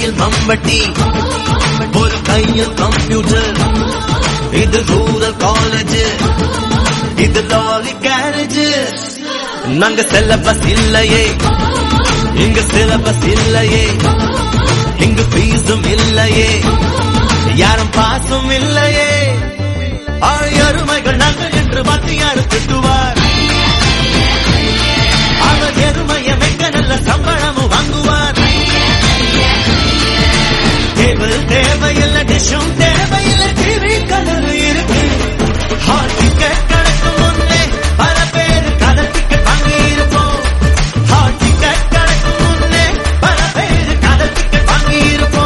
கையில் மம்பட்டி ஒரு கையில் கம்ப்யூட்டர் இது ரூரல் காலேஜ் இது லாரி கேரேஜ் நாங்க சிலபஸ் இல்லையே இங்க சிலபஸ் இல்லையே இங்கு பீஸும் இல்லையே யாரும் பாசும் இல்லையே ஆயருமைகள் நாங்கள் என்று வாத்தியார் திட்டுவார் அவர் எருமைய மெக்க நல்ல சம்பளமும் வாங்குவார் கேபிள் தேவையில்லை டிஷும் தேவையில்லை டிவி கலர் இருக்கு ஹால் டிக்கெட் கிடைக்கும் முன்னே பல பேர் கலர் டிக்கெட் வாங்கி இருப்போம் ஹால் டிக்கெட் கிடைக்கும் முன்னே பல பேர் கலர் டிக்கெட் வாங்கி இருப்போம்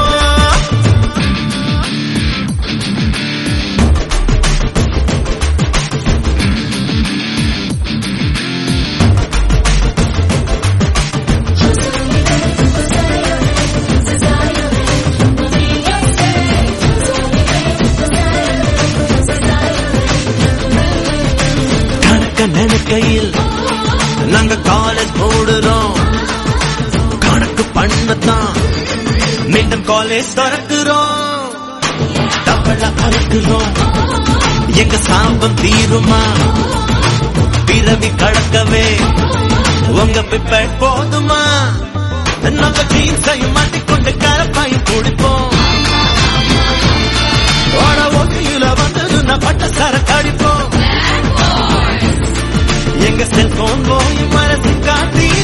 கணக்க நினைக்கையில் நாங்க காலேஜ் போடுறோம் கணக்கு பண்ணத்தான் மீண்டும் காலேஜ் திறக்கிறோம் தவள அறுக்கிறோம் எங்க சாபம் தீருமா பிறவி கடக்கவே உங்க பிப்பட் போதுமா நாங்க ஜீன்ஸையும் மாட்டிக்கொண்டு கரப்பாயும் குடிப்போம் ஓட ஒட்டியில வந்து நான் பட்ட சரக்கு அடிப்போம் எங்க செல்போன் போய் மனசு காட்டி